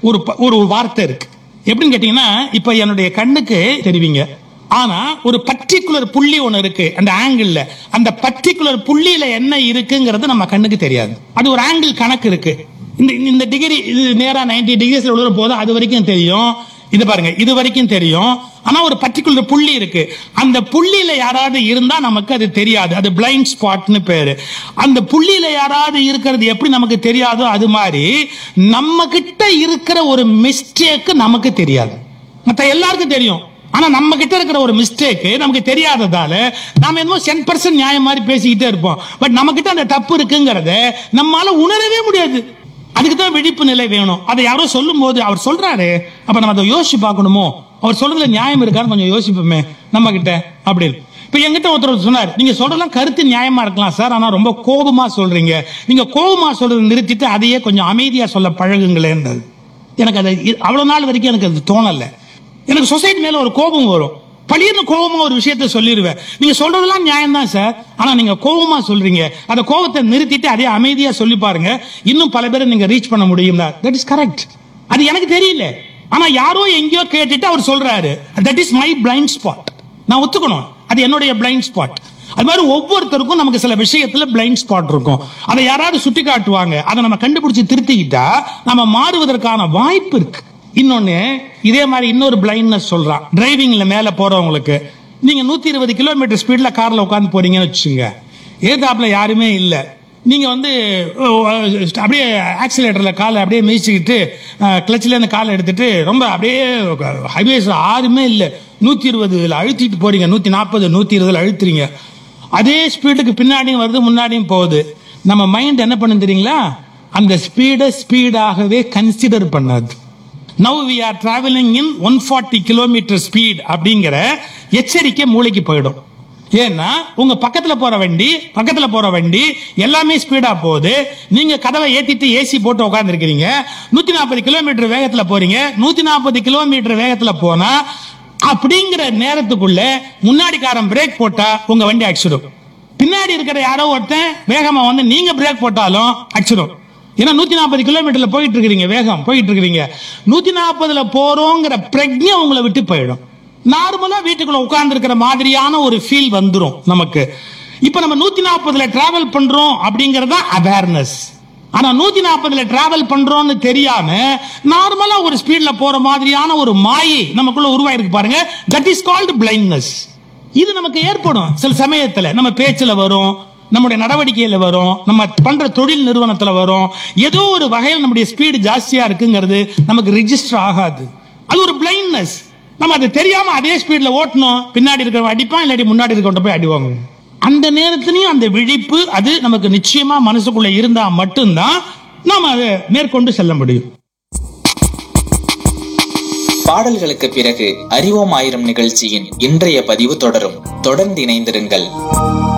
ஒரு ப- ஒரு வார்த்தை இருக்கு எப்படின்னு கேட்டீங்கன்னா இப்ப என்னுடைய கண்ணுக்கு தெரிவிங்க ஆனா ஒரு பர்டிகுலர் புள்ளி ஒண்ணு இருக்கு அந்த ஆங்கிள் அந்த பர்டிகுலர் புள்ளியில என்ன இருக்குங்கிறது நம்ம கண்ணுக்கு தெரியாது அது ஒரு ஆங்கிள் கணக்கு இருக்கு இந்த இந்த டிகிரி இது நேரா 90 டிகிரிஸ்ல விழுற போது அது வரைக்கும் தெரியும் இது பாருங்க இது வரைக்கும் தெரியும் ஆனா ஒரு பர்டிகுலர் புள்ளி இருக்கு அந்த புள்ளியில யாராவது இருந்தா நமக்கு அது தெரியாது அது பிளைண்ட் ஸ்பாட்னு பேரு அந்த புள்ளியில யாராவது இருக்கிறது எப்படி நமக்கு தெரியாதோ அது மாதிரி நம்ம கிட்ட இருக்கிற ஒரு மிஸ்டேக் நமக்கு தெரியாது மத்த எல்லாருக்கும் தெரியும் ஆனா நம்ம கிட்ட இருக்கிற ஒரு மிஸ்டேக் நமக்கு தெரியாததால நாம என்னமோ சென் பர்சன்ட் நியாயம் மாதிரி பேசிக்கிட்டே இருப்போம் பட் நம்ம கிட்ட அந்த தப்பு இருக்குங்கிறத நம்மால உணரவே முடியாது அதுக்கு தான் விழிப்பு நிலை வேணும் அதை யாரோ சொல்லும் போது அவர் சொல்றாரு அப்ப நம்ம அதை யோசிச்சு பார்க்கணுமோ அவர் சொல்றதுல நியாயம் இருக்கான்னு கொஞ்சம் யோசிப்போமே நம்ம கிட்ட அப்படின்னு இப்ப என்கிட்ட ஒருத்தர் சொன்னார் நீங்க சொல்றதெல்லாம் கருத்து நியாயமா இருக்கலாம் சார் ஆனா ரொம்ப கோபமா சொல்றீங்க நீங்க கோபமா சொல்றதை நிறுத்திட்டு அதையே கொஞ்சம் அமைதியா சொல்ல பழகுங்களேன் எனக்கு அது இ- அவ்வளவு நாள் வரைக்கும் எனக்கு அது தோணல எனக்கு சொசைட்டி மேல ஒரு கோபம் வரும் பழியர்னு கோபமா ஒரு விஷயத்த சொல்லிடுவேன் நீங்க சொல்றதெல்லாம் நியாயம் தான் சார் ஆனா நீங்க கோபமா சொல்றீங்க அந்த கோபத்தை நிறுத்திட்டு அதே அமைதியா சொல்லி பாருங்க இன்னும் பல பேரை நீங்க ரீச் பண்ண முடியும் தட் இஸ் கரெக்ட் அது எனக்கு தெரியல ஆனா யாரோ எங்கேயோ கேட்டுட்டு அவர் சொல்றாரு that is my blind spot நான் ஒத்துக்கணும் அது என்னுடைய பிளைண்ட் ஸ்பாட் அது மாதிரி ஒவ்வொருத்தருக்கும் நமக்கு சில விஷயத்துல பிளைண்ட் ஸ்பாட் இருக்கும் அதை யாராவது சுட்டி காட்டுவாங்க அதை நம்ம கண்டுபிடிச்சு திருத்திக்கிட்டா நம்ம மாறுவதற்கான வாய்ப்பு இருக்கு இன்னொன்னு இதே மாதிரி இன்னொரு பிளைண்ட்னஸ் சொல்றான் டிரைவிங்ல மேல போறவங்களுக்கு நீங்க நூத்தி இருபது கிலோமீட்டர் ஸ்பீட்ல கார்ல உட்காந்து போறீங்கன்னு வச்சுங்க ஏதாப்புல யாருமே இல்ல நீங்க வந்து ஓ, அப்படியே ஆக்சிலேட்டர்ல காலை அப்படியே மிதிச்சுக்கிட்டு கிளச்சில இருந்து காலை எடுத்துட்டு ரொம்ப அப்படியே ஹைவேஸ் யாருமே இல்ல நூத்தி இருபதுல அழுத்திட்டு போறீங்க நூத்தி நாற்பது நூத்தி இருபதுல அழுத்துறீங்க அதே ஸ்பீடுக்கு பின்னாடியும் வருது முன்னாடியும் போகுது நம்ம மைண்ட் என்ன பண்ணும் தெரியுங்களா அந்த ஸ்பீடை ஸ்பீடாகவே கன்சிடர் பண்ணாது now we are travelling in one forty kilometre speed அப்படிங்கிற எச்சரிக்கை மூளைக்கு போயிடும் ஏன்னா உங்க பக்கத்துல போற வண்டி பக்கத்துல போற வண்டி எல்லாமே ஸ்பீடா போகுது நீங்க கதவை ஏத்திட்டு ஏசி போட்டு உட்கார்ந்து இருக்கிறீங்க நூத்தி நாற்பது கிலோமீட்டர் வேகத்துல போறீங்க நூத்தி நாற்பது கிலோமீட்டர் வேகத்துல போனா அப்படிங்கிற நேரத்துக்குள்ள முன்னாடி காரன் பிரேக் போட்டா உங்க வண்டி அடிச்சிடும் பின்னாடி இருக்கிற யாரோ ஒருத்தன் வேகமா வந்து நீங்க பிரேக் போட்டாலும் அடிச்சிடும் ஏன்னா நூத்தி நாற்பது கிலோமீட்டர்ல போயிட்டு இருக்கிறீங்க வேகம் போயிட்டு இருக்கிறீங்க நூத்தி நாற்பதுல போறோங்கிற பிரஜை உங்களை விட்டு போயிடும் நார்மலா வீட்டுக்குள்ள உட்கார்ந்து இருக்கிற மாதிரியான ஒரு ஃபீல் வந்துரும் நமக்கு இப்ப நம்ம நூத்தி நாற்பதுல டிராவல் பண்றோம் அப்படிங்கறதா அவேர்னஸ் ஆனா நூத்தி நாற்பதுல டிராவல் பண்றோம்னு தெரியாம நார்மலா ஒரு ஸ்பீட்ல போற மாதிரியான ஒரு மாயை நமக்குள்ள உருவாயிருக்கு பாருங்க தட் இஸ் கால்டு பிளைண்ட்னஸ் இது நமக்கு ஏற்படும் சில சமயத்துல நம்ம பேச்சுல வரும் நம்முடைய நடவடிக்கையில வரும் நம்ம பண்ற தொழில் நிறுவனத்துல வரும் ஏதோ ஒரு வகையில் நம்முடைய ஸ்பீடு ஜாஸ்தியா இருக்குங்கிறது நமக்கு ரிஜிஸ்டர் ஆகாது அது ஒரு பிளைண்ட்னஸ் நம்ம அது தெரியாம அதே ஸ்பீட்ல ஓட்டணும் பின்னாடி இருக்கிறவன் அடிப்பான் இல்லாட்டி முன்னாடி இருக்கிறவன் போய் அடிவாங்க அந்த நேரத்திலையும் அந்த விழிப்பு அது நமக்கு நிச்சயமா மனசுக்குள்ள இருந்தா மட்டும்தான் நாம அதை மேற்கொண்டு செல்ல முடியும் பாடல்களுக்கு பிறகு அறிவோம் ஆயிரம் நிகழ்ச்சியின் இன்றைய பதிவு தொடரும் தொடர்ந்து இணைந்திருங்கள்